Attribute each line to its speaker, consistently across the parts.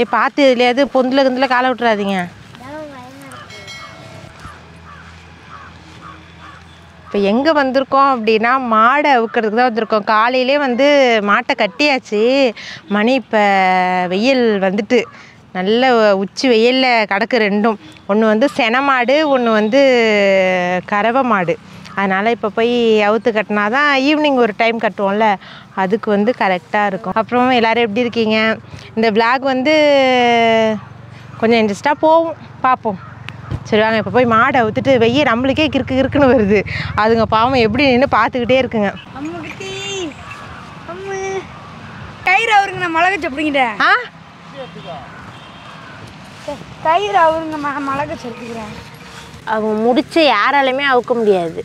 Speaker 1: ஏ பார்த்து இதுலையாவது பொந்தில் கிந்தில் காலை விட்டுறாதீங்க இப்போ எங்கே வந்திருக்கோம் அப்படின்னா மாடை அவுக்கிறதுக்கு தான் வந்திருக்கோம் காலையிலே வந்து மாட்டை கட்டியாச்சு மணி இப்போ வெயில் வந்துட்டு நல்ல உச்சி வெயிலில் கிடக்கு ரெண்டும் ஒன்று வந்து சென மாடு ஒன்று வந்து கறவை மாடு அதனால் இப்போ போய் அவுத்து கட்டினா தான் ஈவினிங் ஒரு டைம் கட்டுவோம்ல அதுக்கு வந்து கரெக்டாக இருக்கும் அப்புறம் எல்லோரும் எப்படி இருக்கீங்க இந்த vlog வந்து கொஞ்சம் இன்ட்ரெஸ்ட்டாக போகும் பார்ப்போம் சரி வாங்க இப்போ போய் மாடை அவுத்துட்டு வெய்ய நம்மளுக்கே கிறுக்கு கிறுக்குன்னு வருது அதுங்க பாவம் எப்படி நின்று பார்த்துக்கிட்டே இருக்குங்க
Speaker 2: அம்மா குட்டி அம்மா கயிறு அவருங்க நான் மிளகா சாப்பிடுங்கிட்டேன்
Speaker 1: ஆ
Speaker 2: கயிறு அவருங்க ம மிளகா சாப்பிட்டுக்கிறேன்
Speaker 1: அவங்க முடிச்ச யாராலையுமே அவுக்க முடியாது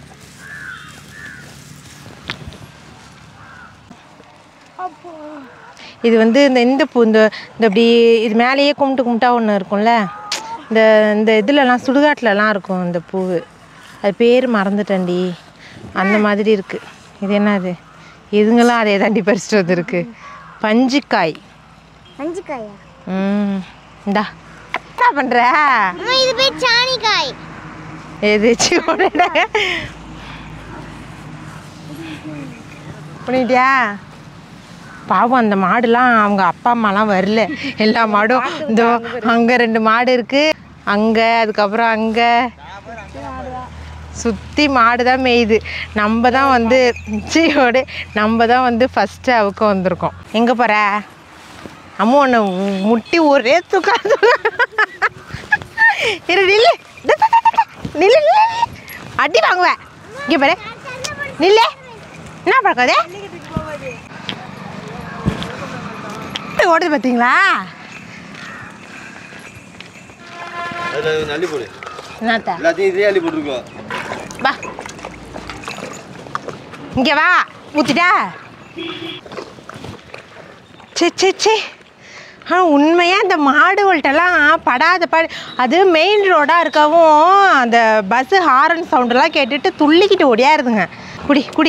Speaker 2: அப்போ
Speaker 1: இது வந்து இந்த இந்த பூ இந்த இந்த இப்படி இது மேலேயே கும்பிட்டு கும்பிட்டா ஒன்று இருக்கும்ல இந்த இந்த இதுலலாம் சுடுகாட்டிலலாம் இருக்கும் இந்த பூ அது பேர் மறந்துட்டேன்டி அந்த மாதிரி இருக்குது இது என்னது இதுங்களாம் அதே தாண்டி பறிச்சிட்டு வந்துருக்கு பஞ்சிக்காய்
Speaker 3: மஞ்சிக்காயா
Speaker 1: ம் இந்தா என்ன பண்ணுற
Speaker 3: அம்மா இது பேர் சாணிக்காய்
Speaker 1: எதாச்சும் பண்ணிட்டியா பாவம் அந்த மாடுலாம் அவங்க அப்பா அம்மாலாம் வரல எல்லா மாடும் இந்த அங்கே ரெண்டு மாடு இருக்கு அங்கே அதுக்கப்புறம் அங்கே சுற்றி மாடு தான் மேயுது நம்ம தான் வந்து சீயோடு நம்ம தான் வந்து ஃபஸ்ட்டு அவுக்க வந்திருக்கோம் எங்கே போகிற அம்மா ஒன்று முட்டி ஒரே தூக்காது இரு நில்லு ட, ட, ட, ட, ட. நில்லு நில்லு, நில்லு. அடி வாங்குவேன் இங்கே பாரு நில்லு என்ன பழக்கம் அது ஓடுது பார்த்தீங்களா
Speaker 4: அதில் அள்ளி போடு
Speaker 1: என்னத்த
Speaker 4: எல்லாத்தையும் இதே அள்ளி போட்டிருக்கோம்
Speaker 1: வா இங்கே வா ஊத்திட்டா சே சே சே ஆ உண்மையாக இந்த மாடுகள்கிட்டலாம் படாத பாடு அது மெயின் ரோடாக இருக்கவும் அந்த பஸ்ஸு ஹாரன் சவுண்டெல்லாம் கேட்டுட்டு துள்ளிக்கிட்டு ஓடியாருதுங்க குடி குடி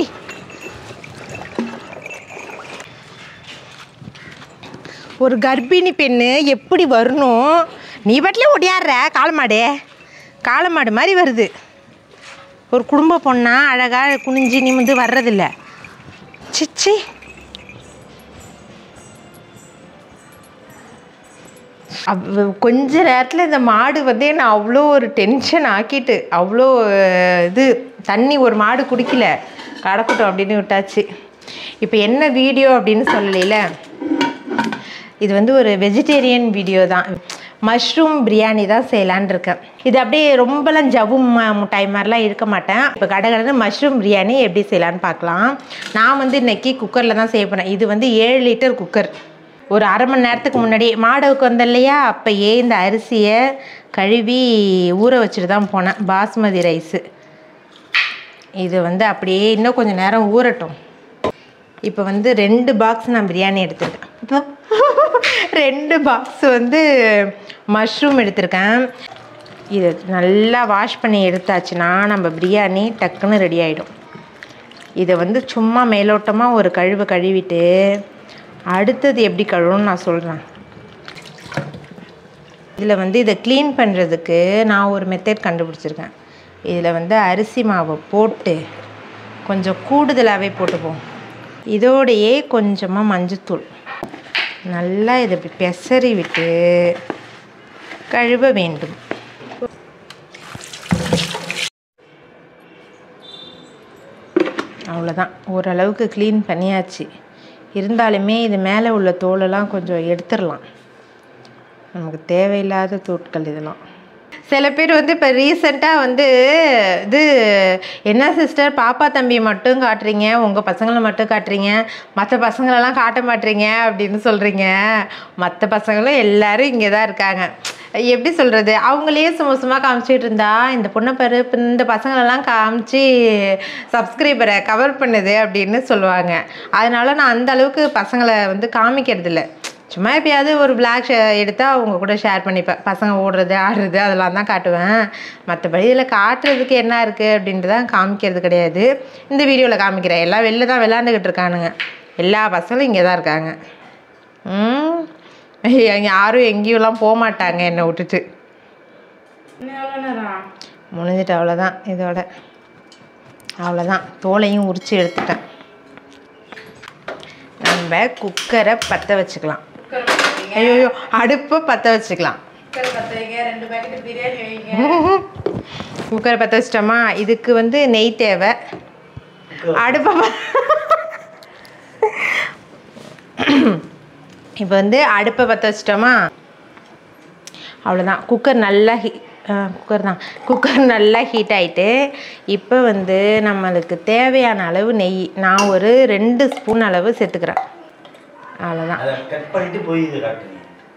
Speaker 1: ஒரு கர்ப்பிணி பெண்ணு எப்படி வரணும் நீ பாட்டிலே ஒடியாடுற காளமாடு காளமாடு மாதிரி வருது ஒரு குடும்ப பொண்ணா அழகாக குனிஞ்சு நிமிந்து வர்றதில்ல சிச்சி அவ் கொஞ்ச நேரத்தில் இந்த மாடு வந்து என்னை அவ்வளோ ஒரு டென்ஷன் ஆக்கிட்டு அவ்வளோ அஹ், இது தண்ணி ஒரு மாடு குடிக்கல கடக்கட்டும் அப்படின்னு விட்டாச்சு இப்போ என்ன வீடியோ அப்படின்னு சொல்லலைல இது வந்து ஒரு வெஜிடேரியன் வீடியோ தான் மஷ்ரூம் பிரியாணி தான் செய்யலான்னு இருக்கேன் இது அப்படியே ரொம்பலாம் ஜவ்வு ம- முட்டாய் மாதிரிலாம் இருக்க மாட்டேன் இப்போ கடை கடை மஷ்ரூம் பிரியாணி எப்படி செய்யலான்னு பார்க்கலாம் நான் வந்து இன்னைக்கு குக்கரில் தான் செய்ய போகிறேன் இது வந்து ஏழு லிட்டர் குக்கர் ஒரு அரை மணி நேரத்துக்கு முன்னாடி மாடவுக்கு வந்தேன் இல்லையா அப்போயே இந்த அரிசியை கழுவி ஊற வச்சுட்டு தான் போனேன் பாஸ்மதி ரைஸு இது வந்து அப்படியே இன்னும் கொஞ்சம் நேரம் ஊறட்டும் இப்போ வந்து ரெண்டு பாக்ஸ் நான் பிரியாணி எடுத்திருக்கேன் இப்போ ரெண்டு பாக்ஸ் வந்து மஷ்ரூம் எடுத்திருக்கேன் இதை நல்லா வாஷ் பண்ணி எடுத்தாச்சுன்னா நம்ம பிரியாணி டக்குன்னு ரெடி ஆகிடும் இதை வந்து சும்மா மேலோட்டமாக ஒரு கழுவு கழுவிட்டு அடுத்தது எப்படி கழுவுன்னு நான் சொல்கிறேன் இதில் வந்து இதை க்ளீன் பண்ணுறதுக்கு நான் ஒரு மெத்தட் கண்டுபிடிச்சிருக்கேன் இதில் வந்து அரிசி மாவை போட்டு கொஞ்சம் கூடுதலாகவே போட்டுப்போம் இதோடையே கொஞ்சமாக மஞ்சத்தூள் நல்லா இதை இப்படி பெசறி விட்டு கழுவ வேண்டும் அவ்வளோதான் ஓரளவுக்கு க்ளீன் பண்ணியாச்சு இருந்தாலுமே இது மேலே உள்ள தோலெல்லாம் கொஞ்சம் எடுத்துடலாம் நமக்கு தேவையில்லாத தூட்கள் இதெல்லாம் சில பேர் வந்து இப்போ ரீசெண்டாக வந்து இது என்ன சிஸ்டர் பாப்பா தம்பி மட்டும் காட்டுறீங்க உங்கள் பசங்களை மட்டும் காட்டுறீங்க மற்ற பசங்களெல்லாம் காட்ட மாட்டீங்க அப்படின்னு சொல்கிறீங்க மற்ற பசங்களும் எல்லாரும் இங்கே தான் இருக்காங்க எப்படி சொல்கிறது அவங்களே சும்மா சும்மா காமிச்சிட்டு இருந்தா இந்த பொண்ணை பாரு இப்ப இந்த பசங்களெல்லாம் காமிச்சு சப்ஸ்கிரைபரை கவர் பண்ணுது அப்படின்னு சொல்லுவாங்க அதனால நான் அந்த அளவுக்கு பசங்களை வந்து காமிக்கிறது இல்ல சும்மா எப்பயாவது ஒரு பிளாக் எடுத்தால் அவங்க கூட ஷேர் பண்ணிப்பேன் பசங்க ஓடுறது ஆடுறது அதெல்லாம் தான் காட்டுவேன் மற்றபடி இதில் காட்டுறதுக்கு என்ன இருக்குது அப்படின்ட்டு தான் காமிக்கிறது கிடையாது இந்த வீடியோவில் காமிக்கிறேன் எல்லாம் வெளில தான் விளாண்டுக்கிட்டு இருக்கானுங்க எல்லா பசங்களும் இங்கே தான் இருக்காங்க ம் யாரும் எங்கேயும்லாம் போக மாட்டாங்க என்னை விட்டுட்டு
Speaker 2: இன்னும் எவ்வளோ நேரம்
Speaker 1: முடிஞ்சிட்டு அவ்வளோதான் இதோட அவ்வளோதான் தோலையும் உரித்து எடுத்துட்டேன் நம்ம குக்கரை பற்ற வச்சுக்கலாம்
Speaker 2: குக்கர் வைக்கிறீங்க
Speaker 1: ஐயோ அடுப்பை பற்ற வச்சுக்கலாம்
Speaker 2: குக்கர் பற்ற வைங்க ரெண்டு பேக்கெட் பிரியாணி வைங்க
Speaker 1: குக்கரை பற்ற வச்சிட்டோமா இதுக்கு வந்து நெய் தேவை அடுப்பை ப- இப்போ வந்து அடுப்பை பற்ற வச்சிட்டோமா அவ்வளோதான் குக்கர் நல்லா ஹீ குக்கர் தான் குக்கர் நல்லா ஹீட் ஆகிட்டு இப்போ வந்து நம்மளுக்கு தேவையான அளவு நெய் நான் ஒரு ரெண்டு ஸ்பூன் அளவு சேர்த்துக்கிறேன் அவ்வளோதான்
Speaker 5: அதை கட் பண்ணிட்டு போய் இது காட்டுங்க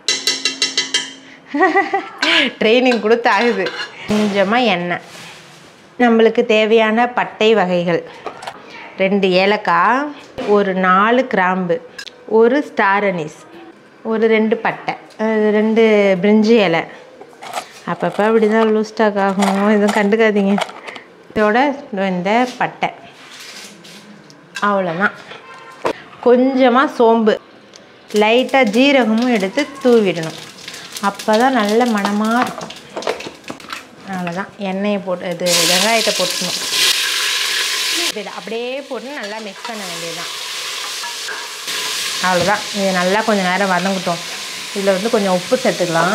Speaker 1: ட்ரைனிங் கொடுத்து ஆகுது கொஞ்சமாக எண்ணெய் நம்மளுக்கு தேவையான பட்டை வகைகள் ரெண்டு ஏலக்காய் ஒரு நாலு கிராம்பு ஒரு ஸ்டார் அனீஸ் ஒரு ரெண்டு பட்டை அஹ் ரெண்டு பிரிஞ்சி இலை அப்பப்போ அப்படி தான் லூஸ் ஸ்டாக் ஆகும் எதுவும் கண்டுக்காதீங்க இதோட இந்த பட்டை அவ்வளோதான் கொஞ்சமாக சோம்பு லைட்டாக ஜீரகமும் எடுத்து தூவிடணும் அப்போ தான் நல்ல மணமாக இருக்கும் அவ்வளோதான் எண்ணெயை போட்டு இது வெங்காயத்தை போட்டுக்கணும் இதில் அப்படியே போட்டு நல்லா மிக்ஸ் பண்ண வேண்டியதுதான் அவ்வளோதான் இது நல்லா கொஞ்சம் நேரம் வதங்கட்டும் இதில் வந்து கொஞ்சம் உப்பு சேர்த்துக்கலாம்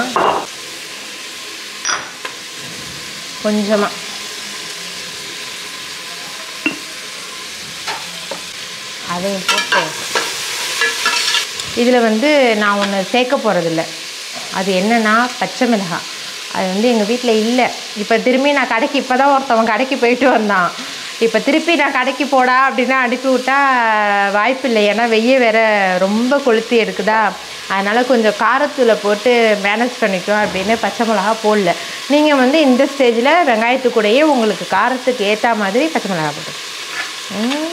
Speaker 1: கொஞ்சமாக அதையும் போட்டு இதில் வந்து நான் ஒன்று சேர்க்க போகிறதில்ல அது என்னன்னா பச்சை மிளகாய் அது வந்து எங்கள் வீட்டில் இல்லை இப்போ திரும்பி நான் கடைக்கு இப்போ தான் ஒருத்தவன் கடைக்கு போயிட்டு வந்தான் இப்போ திருப்பி நான் கடைக்கு போடா அப்படின்னா அனுப்பி விட்டா வாய்ப்பு இல்லை ஏன்னா வெய்ய வேற ரொம்ப கொளுத்தி எடுக்குதா அதனால் கொஞ்சம் காரத்தூளை போட்டு மேனேஜ் பண்ணிக்கும் அப்படின்னு பச்சை மிளகா போடல நீங்கள் வந்து இந்த ஸ்டேஜில் வெங்காயத்து கூடயே உங்களுக்கு காரத்துக்கு ஏற்ற மாதிரி பச்சை மிளகா போட்டு ம்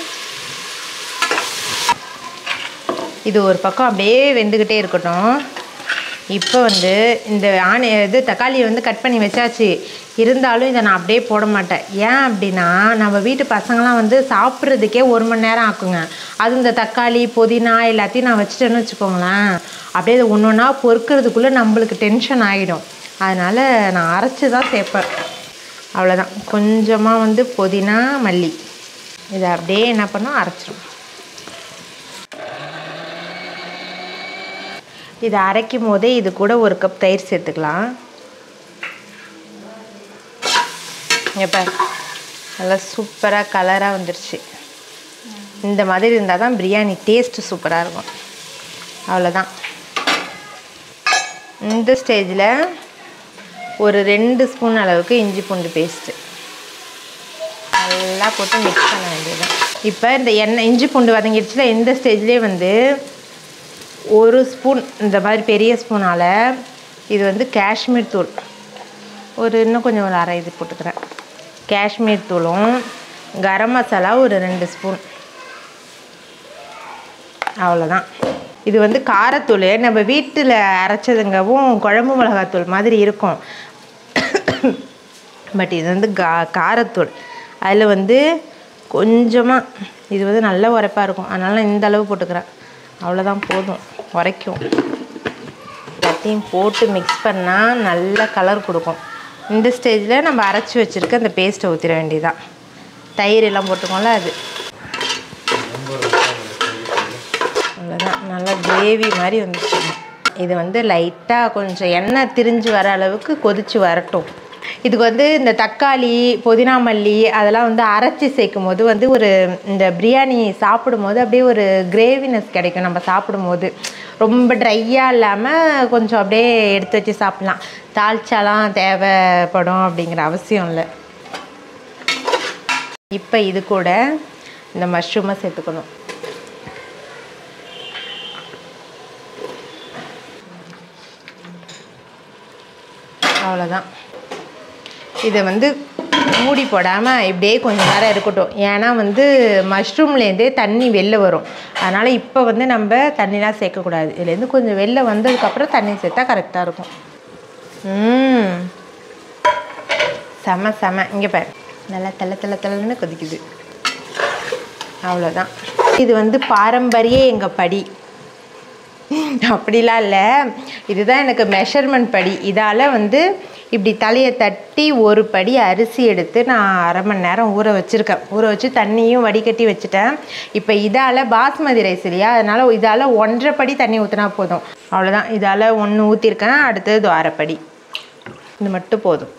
Speaker 1: இது ஒரு பக்கம் அப்படியே வெந்துக்கிட்டே இருக்கட்டும் இப்போ வந்து இந்த ஆணி இது தக்காளியை வந்து கட் பண்ணி வச்சாச்சு இருந்தாலும் இதை நான் அப்படியே போட மாட்டேன் ஏன் அப்படின்னா நம்ம வீட்டு பசங்களாம் வந்து சாப்பிட்றதுக்கே ஒரு மணி நேரம் ஆக்குங்க அது இந்த தக்காளி புதினா எல்லாத்தையும் நான் வச்சுட்டேன்னு வச்சுக்கோங்களேன் அப்படியே இது ஒன்று ஒன்றா பொறுக்கிறதுக்குள்ளே நம்மளுக்கு டென்ஷன் ஆகிடும் அதனால் நான் அரைச்சி தான் சேர்ப்பேன் அவ்வளோதான் கொஞ்சமாக வந்து புதினா மல்லி இதை அப்படியே என்ன பண்ணோம் அரைச்சிரும் இதை அரைக்கும் போதே இது கூட ஒரு கப் தயிர் சேர்த்துக்கலாம் இங்க பாரு நல்லா சூப்பராக கலராக வந்துருச்சு இந்த மாதிரி இருந்தால் தான் பிரியாணி டேஸ்ட்டு சூப்பராக இருக்கும் அவ்வளோதான் இந்த ஸ்டேஜில் ஒரு ரெண்டு ஸ்பூன் அளவுக்கு இஞ்சி பூண்டு பேஸ்ட்டு நல்லா போட்டு மிக்ஸ் பண்ண வேண்டியதுதான் இப்போ இந்த எண்ணெய் இஞ்சி பூண்டு வதங்கிடுச்சுல இந்த ஸ்டேஜ்லேயே வந்து ஒரு ஸ்பூன் இந்த மாதிரி பெரிய ஸ்பூனால் இது வந்து காஷ்மீர் தூள் ஒரு இன்னும் கொஞ்சம் ஒரு அரை இது போட்டுக்கிறேன் காஷ்மீர் தூளும் கரம் மசாலா ஒரு ரெண்டு ஸ்பூன் அவ்வளோதான் இது வந்து காரத்தூள் நம்ம வீட்டில் அரைச்சதுங்கவும் குழம்பு மிளகாத்தூள் மாதிரி இருக்கும் பட் இது வந்து கா காரத்தூள் அதில் வந்து கொஞ்சமாக இது வந்து நல்ல உரைப்பாக இருக்கும் அதனால் இந்த அளவு போட்டுக்கிறேன் அவ்வளோதான் போதும் உரைக்கும் எல்லாத்தையும் போட்டு மிக்ஸ் பண்ணால் நல்ல கலர் கொடுக்கும் இந்த ஸ்டேஜில் நம்ம அரைச்சி வச்சுருக்க அந்த பேஸ்ட்டை ஊற்றிட வேண்டியதான் தயிர் எல்லாம் போட்டுக்கோம்ல அது அவ்வளோதான் நல்லா கிரேவி மாதிரி வந்துச்சு இது வந்து லைட்டாக கொஞ்சம் எண்ணெய் திரிஞ்சு வர அளவுக்கு கொதிச்சு வரட்டும் இதுக்கு வந்து இந்த தக்காளி புதினா மல்லி அதெல்லாம் வந்து அரைச்சி சேர்க்கும் போது வந்து ஒரு இந்த பிரியாணி சாப்பிடும் போது அப்படியே ஒரு கிரேவினஸ் கிடைக்கும் நம்ம சாப்பிடும் போது ரொம்ப ட்ரையாக இல்லாமல் கொஞ்சம் அப்படியே எடுத்து வச்சு சாப்பிட்லாம் தாளிச்சாலாம் தேவைப்படும் அப்படிங்கிற அவசியம் இல்லை இப்போ இது கூட இந்த மஷ்ரூமை சேர்த்துக்கணும் அவ்வளோதான் இதை வந்து மூடி போடாமல் இப்படியே கொஞ்ச நேரம் இருக்கட்டும் ஏன்னா வந்து மஷ்ரூம்லேருந்தே தண்ணி வெளில வரும் அதனால் இப்போ வந்து நம்ம தண்ணிலாம் சேர்க்கக்கூடாது இதுலேருந்து கொஞ்சம் வெளில வந்ததுக்கப்புறம் தண்ணி சேர்த்தா கரெக்டாக இருக்கும் ம் செம செம இங்கே பாரு நல்லா தள்ள தள்ள தள்ளன்னு கொதிக்குது அவ்வளோதான் இது வந்து பாரம்பரிய எங்கள் படி அப்படிலாம் இல்லை இதுதான் எனக்கு மெஷர்மெண்ட் படி இதால் வந்து இப்படி தலையை தட்டி ஒரு படி அரிசி எடுத்து நான் அரை மணி நேரம் ஊற வச்சுருக்கேன் ஊற வச்சு தண்ணியும் வடிகட்டி வச்சுட்டேன் இப்போ இதால் பாஸ்மதி ரைஸ் இல்லையா அதனால் இதால் ஒன்றரை படி தண்ணி ஊற்றினா போதும் அவ்வளோதான் இதால் ஒன்று ஊற்றிருக்கேன் அடுத்தது இதோ அரைப்படி இது மட்டும் போதும்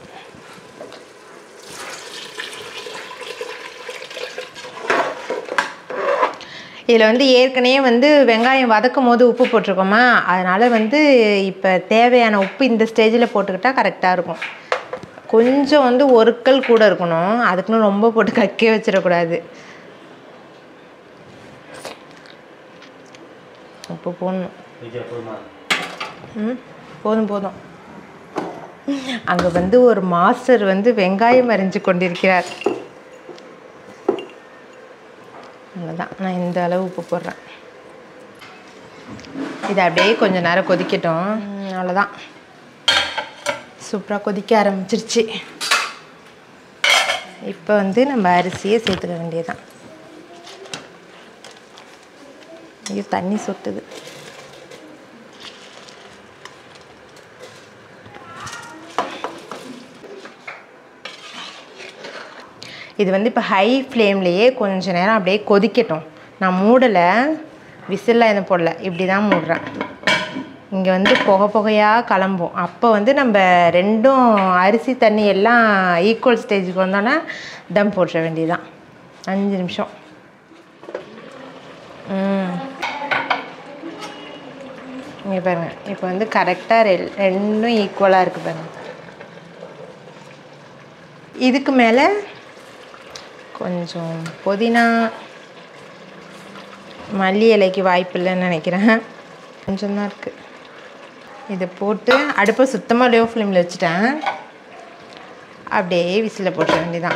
Speaker 1: இதில் வந்து ஏற்கனவே வந்து வெங்காயம் வதக்கும் போது உப்பு போட்டிருக்கோமா அதனால் வந்து இப்போ தேவையான உப்பு இந்த ஸ்டேஜில் போட்டுக்கிட்டால் கரெக்டாக இருக்கும் கொஞ்சம் வந்து ஒரு கல் கூட இருக்கணும் அதுக்குன்னு ரொம்ப போட்டு கக்கே வச்சிடக்கூடாது உப்பு போடணும்
Speaker 5: விஜய் போதுமா
Speaker 1: ம் போதும் போதும் அங்கே வந்து ஒரு மாஸ்டர் வந்து வெங்காயம் அரிஞ்சு கொண்டிருக்கிறார் அவ்வளோதான் நான் இந்த அளவு உப்பு போடுறேன் இது அப்படியே கொஞ்ச நேரம் கொதிக்கட்டும் ம், அவ்வளோதான் சூப்பராக கொதிக்க ஆரம்பிச்சிருச்சு இப்போ வந்து நம்ம அரிசியை சேர்த்துக்க வேண்டியதுதான் ஐயோ தண்ணி சொட்டுது இது வந்து இப்போ ஹை ஃப்ளேம்லேயே கொஞ்ச நேரம் அப்படியே கொதிக்கட்டும் நான் மூடலை விசில்லாம் எதுவும் போடல இப்படி தான் மூடுறேன் இங்கே வந்து புகை புகையாக கிளம்பும் அப்போ வந்து நம்ம ரெண்டும் அரிசி தண்ணி எல்லாம் ஈக்குவல் ஸ்டேஜுக்கு வந்தோன்னே தம் போட்டுற வேண்டியதுதான் அஞ்சு நிமிஷம் ம் இங்கே பாருங்க இப்போ வந்து கரெக்டாக ரெ ரெண்டும் ஈக்குவலாக இருக்குது பாருங்க இதுக்கு மேலே கொஞ்சம் புதினா மல்லி இலைக்கு வாய்ப்பு இல்லைன்னு நினைக்கிறேன் கொஞ்சம் தான் இருக்குது இதை போட்டு அடுப்பை சுத்தமாக லோ ஃப்ளேமில் வச்சுட்டேன் அப்படியே விசில் போட்டுற வேண்டியதான்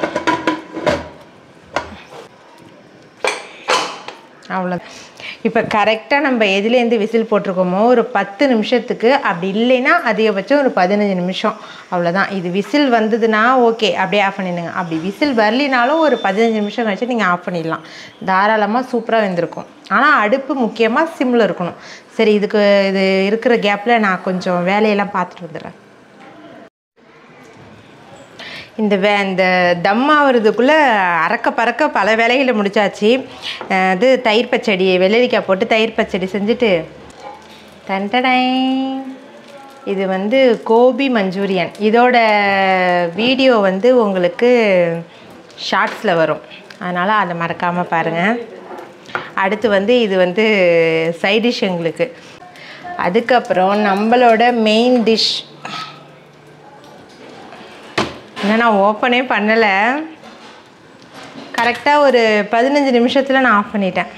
Speaker 1: அவ்வளோதான் இப்போ கரெக்டாக நம்ம எதுலேருந்து விசில் போட்டிருக்கோமோ ஒரு பத்து நிமிஷத்துக்கு அப்படி இல்லைன்னா அதிகபட்சம் ஒரு பதினஞ்சு நிமிஷம் அவ்வளோதான் இது விசில் வந்ததுன்னா ஓகே அப்படியே ஆஃப் பண்ணிடுங்க அப்படி விசில் வரலினாலும் ஒரு பதினஞ்சு நிமிஷம் கழிச்சு நீங்கள் ஆஃப் பண்ணிடலாம் தாராளமாக சூப்பராக வெந்திருக்கும் ஆனால் அடுப்பு முக்கியமாக சிம்மில் இருக்கணும் சரி இதுக்கு இது இருக்கிற கேப்பில் நான் கொஞ்சம் வேலையெல்லாம் பார்த்துட்டு வந்துடுறேன் இந்த வே இந்த தம் ஆகிறதுக்குள்ளே அறக்க பறக்க பல வேலைகளை முடிச்சாச்சு அஹ் இது தயிர் பச்சடி வெள்ளரிக்காய் போட்டு தயிர் பச்சடி செஞ்சுட்டு தண்டடை இது வந்து கோபி மஞ்சூரியன் இதோட வீடியோ வந்து உங்களுக்கு ஷார்ட்ஸில் வரும் அதனால் அதை மறக்காமல் பாருங்கள் அடுத்து வந்து இது வந்து சைட் டிஷ் எங்களுக்கு அதுக்கப்புறம் நம்மளோட மெயின் டிஷ் இன்னும் நான் ஓப்பனே பண்ணலை கரெக்டாக ஒரு பதினஞ்சு நிமிஷத்தில் நான் ஆஃப் பண்ணிட்டேன்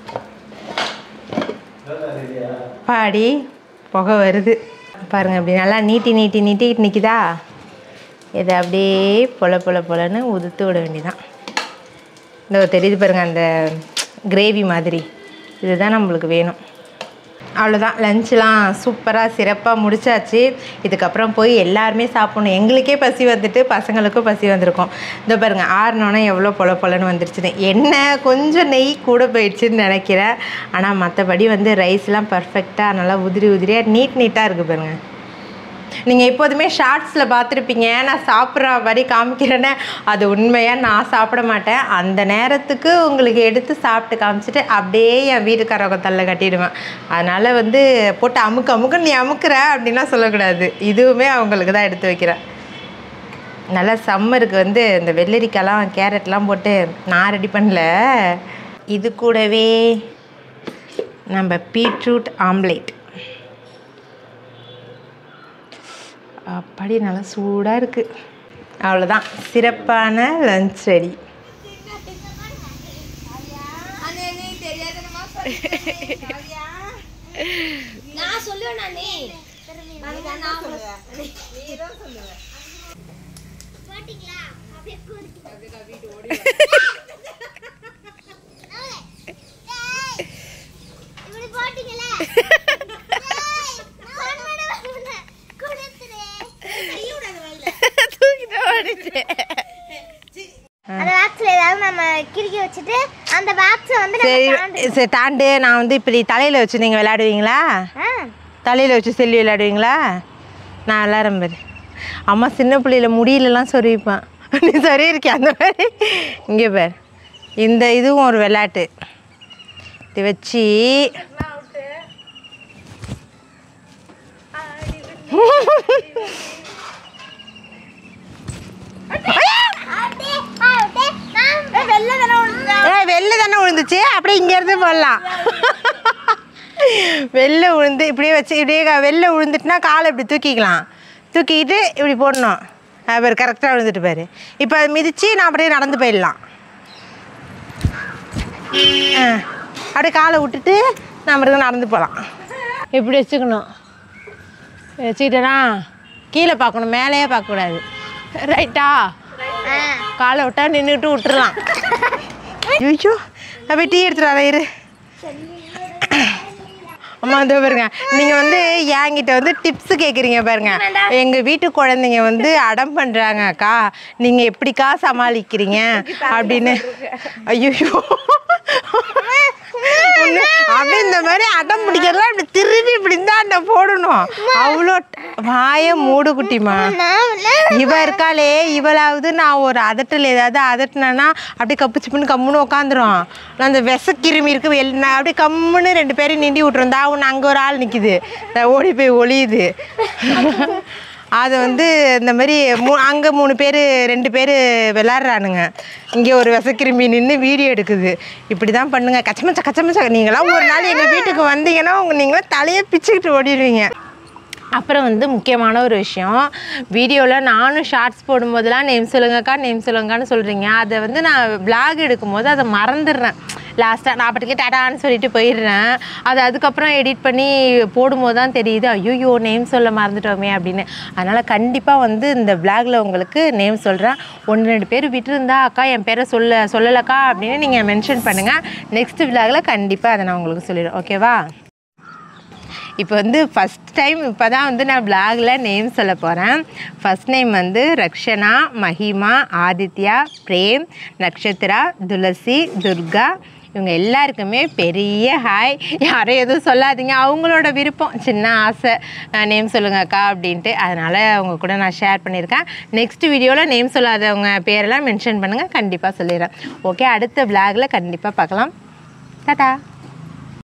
Speaker 1: பாடி புகை வருது பாருங்க அப்படி நல்லா நீட்டி நீட்டி நீட்டி நிற்கிதா இதை அப்படியே பொல பொல பொலன்னு உதுத்து விட வேண்டியதான் இந்த தெரியுது பாருங்க அந்த கிரேவி மாதிரி இதுதான் நம்மளுக்கு வேணும் அவ்வளோதான் லஞ்செலாம் சூப்பராக சிறப்பாக முடிச்சாச்சு இதுக்கப்புறம் போய் எல்லாருமே சாப்பிடணும் எங்களுக்கே பசி வந்துட்டு பசங்களுக்கும் பசி வந்திருக்கும் இந்த பாருங்க ஆறுனோன்னே எவ்வளோ பொல பொலன்னு வந்துருச்சுன்னு என்ன கொஞ்சம் நெய் கூட போயிடுச்சுன்னு நினைக்கிறேன் ஆனால் மற்றபடி வந்து ரைஸ்லாம் பர்ஃபெக்டாக நல்லா உதிரி உதிரியாக நீட் நீட்டாக இருக்குது பாருங்க நீங்கள் எப்போதுமே ஷார்ட்ஸில் பார்த்துருப்பீங்க நான் சாப்பிட்ற மாதிரி காமிக்கிறேன்னு அது உண்மையாக நான் சாப்பிட மாட்டேன் அந்த நேரத்துக்கு உங்களுக்கு எடுத்து சாப்பிட்டு காமிச்சிட்டு அப்படியே என் வீட்டுக்காரவங்க தள்ள கட்டிடுவேன் அதனால் வந்து போட்டு அமுக்கு அமுக்கு நீ அமுக்குற அப்படின்லாம் சொல்லக்கூடாது இதுவுமே அவங்களுக்கு தான் எடுத்து வைக்கிறேன் நல்லா சம்மருக்கு வந்து இந்த வெள்ளரிக்காய்லாம் கேரட்லாம் போட்டு நான் ரெடி பண்ணல இது கூடவே நம்ம பீட்ரூட் ஆம்லேட் அப்படி நல்லா சூடாக இருக்குது அவ்வளோதான் சிறப்பான லஞ்ச் ரெடி
Speaker 3: நான் சொல்லுவேன் நானே போட்டிங்களா அப்படியே இப்படி போட்டீங்களே ஏய், நான் பண்ண மாட்டேன். கொடுத்துரு. கையை விடாத வாயில. அது ஆக்சுவலி ஏதாவது நம்ம கிறுக்கி வச்சுட்டு அந்த பாக்ஸ் வந்து நம்ம
Speaker 1: சரி
Speaker 3: தாண்டு.
Speaker 1: சரி தாண்டு நான் வந்து இப்படி தலையில் வச்சு நீங்கள் விளையாடுவீங்களா
Speaker 3: ஆ,
Speaker 1: தலையில் வச்சு செல்லி விளையாடுவீங்களா நான் விளையாடுறேன் பாரு அம்மா சின்ன பிள்ளையில முடியலலாம் சொருவிப்பான் நீ சொருவிருக்கிய அந்த மாதிரி இங்கே பார் இந்த இதுவும் ஒரு விளையாட்டு இது வச்சு
Speaker 3: அப்படியே, அப்படியே, நான்
Speaker 2: வெளில தானே விழுந்தா
Speaker 1: ஏ வெளில தானே விழுந்துச்சு அப்படியே இங்கேருந்து போடலாம் வெளில விழுந்து இப்படியே வச்சு இப்படியே க- வெளில விழுந்துட்டுனா காலை இப்படி தூக்கிக்கலாம் தூக்கிக்கிட்டு இப்படி போடணும் அவர் கரெக்டாக விழுந்துட்டு பாரு இப்போ அதை மிதித்து நான் அப்படியே நடந்து போயிடலாம் ஆ அப்படியே காலை விட்டுட்டு நான் மட்டும் நடந்து போகலாம் இப்படி வச்சுக்கணும் வச்சுக்கிட்டேனா கீழே பார்க்கணும் மேலேயே பார்க்கக்கூடாது ரைட்டா காலை விட்டா நின்றுட்டு விட்டுறலாம் ஐயோ அப்படியே டீ எடுத்துட்டு வரேன் இரு அம்மா வந்து பாருங்க நீங்கள் வந்து என்கிட்ட வந்து டிப்ஸ் கேட்குறீங்க பாருங்க எங்கள் வீட்டு குழந்தைங்க வந்து அடம் பண்ணுறாங்க அக்கா நீங்கள் எப்படிக்கா சமாளிக்கிறீங்க அப்படின்னு ஐயோ ஒண்ணு, அப்படியே இந்த மாதிரி அடம் பிடிக்கிறதுலாம் இப்படி திரும்பி இப்படி தான் போடணும் அவ்வளோ வாய மூடு குட்டிமா இவ இருக்காளே இவளாவது நான் ஒரு அதட்டல் ஏதாவது அதட்டினேன்னா அப்படியே கப்பு சிப்புன்னு கம்முன்னு உட்காந்துரும் நான் அந்த விசக்கிருமி இருக்கு வெள் நான் அப்படியே கம்முன்னு ரெண்டு பேரும் நிண்டி விட்டுரும் தா ஒன்று அங்கே ஒரு ஆள் நிற்கிது ஓடி போய் ஒளியுது அது வந்து இந்த மாதிரி மூ அங்கே மூணு பேர் ரெண்டு பேர் விளாட்றானுங்க இங்கே ஒரு விசக்கிருமி நின்று வீடியோ எடுக்குது இப்படி தான் பண்ணுங்க கச்சமச்சா கச்சமச்சா நீங்களாம் ஒரு நாள் எங்கள் வீட்டுக்கு வந்தீங்கன்னா உங்க நீங்களாம் தலையை பிச்சுக்கிட்டு ஓடிடுவீங்க அப்புறம் வந்து முக்கியமான ஒரு விஷயம் வீடியோவில் நானும் ஷார்ட்ஸ் போடும்போதெல்லாம் நேம் சொல்லுங்கக்கா நேம் சொல்லுங்கக்கான்னு சொல்கிறீங்க அதை வந்து நான் vlog எடுக்கும்போது அதை மறந்துடுறேன் லாஸ்ட்டாக நான் அப்பட்டிக்கே டாடான்னு சொல்லிட்டு போயிடுறேன் அது அதுக்கப்புறம் எடிட் பண்ணி போடும்போது தான் தெரியுது ஐயோ நேம் சொல்ல மறந்துட்டோமே அப்படின்னு அதனால் கண்டிப்பாக வந்து இந்த vlogல உங்களுக்கு நேம் சொல்கிறேன் ஒன்று ரெண்டு பேர் விட்டுருந்தா அக்கா என் பேரை சொல்ல சொல்லலக்கா அப்படின்னு நீங்கள் மென்ஷன் பண்ணுங்கள் நெக்ஸ்ட் vlogல கண்டிப்பாக அதை நான் உங்களுக்கு சொல்லிடுறேன் ஓகேவா இப்போ வந்து ஃபஸ்ட் டைம் இப்போ தான் வந்து நான் பிளாகில் நேம் சொல்ல போகிறேன் ஃபஸ்ட் நேம் வந்து ரக்ஷனா மஹிமா ஆதித்யா பிரேம் நக்ஷத்ரா துளசி துர்கா இவங்க எல்லாருக்குமே பெரிய ஹாய் யாரும் எதுவும் சொல்லாதீங்க அவங்களோட விருப்பம் சின்ன ஆசை நேம் சொல்லுங்கக்கா அப்படின்ட்டு அதனால் அவங்க கூட நான் ஷேர் பண்ணியிருக்கேன் நெக்ஸ்ட் வீடியோவில் நேம் சொல்லாதவங்க பேரெல்லாம் மென்ஷன் பண்ணுங்கள் கண்டிப்பாக சொல்லிடுறேன் ஓகே அடுத்த விளாகில் கண்டிப்பாக பார்க்கலாம் டாடா